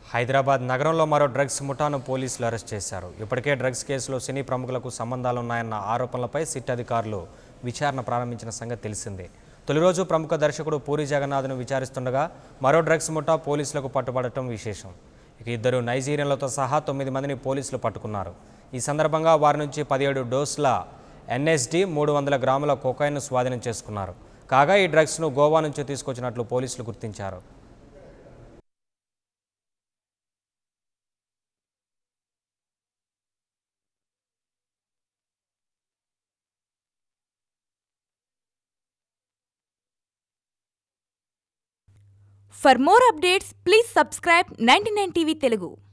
హైదరాబాద్ నగరంలో మరో డ్రగ్స్ ముఠాను పోలీసులు అరెస్ట్ చేశారు ఇప్పటికే డ్రగ్స్ కేసులో సినీ ప్రముఖులకు సంబంధాలున్నాయన్న ఆరోపణలపై సిట్ అధికారులు విచారణ ప్రారంభించిన సంగతి తెలిసిందే తొలి రోజు ప్రముఖ దర్శకుడు పూరి జగన్నాథ్ను విచారిస్తుండగా మరో డ్రగ్స్ ముఠా పోలీసులకు పట్టుబడటం విశేషం ఇక ఇద్దరు నైజీరియన్లతో సహా తొమ్మిది మందిని పోలీసులు పట్టుకున్నారు ఈ సందర్భంగా వారి నుంచి పదిహేడు డోసుల ఎన్ఎస్డి మూడు వందల గ్రాముల కొకైన్ను స్వాధీనం చేసుకున్నారు కాగా ఈ డ్రగ్స్ను గోవా నుంచి తీసుకొచ్చినట్లు పోలీసులు గుర్తించారు For more updates, please subscribe 99 TV Telugu.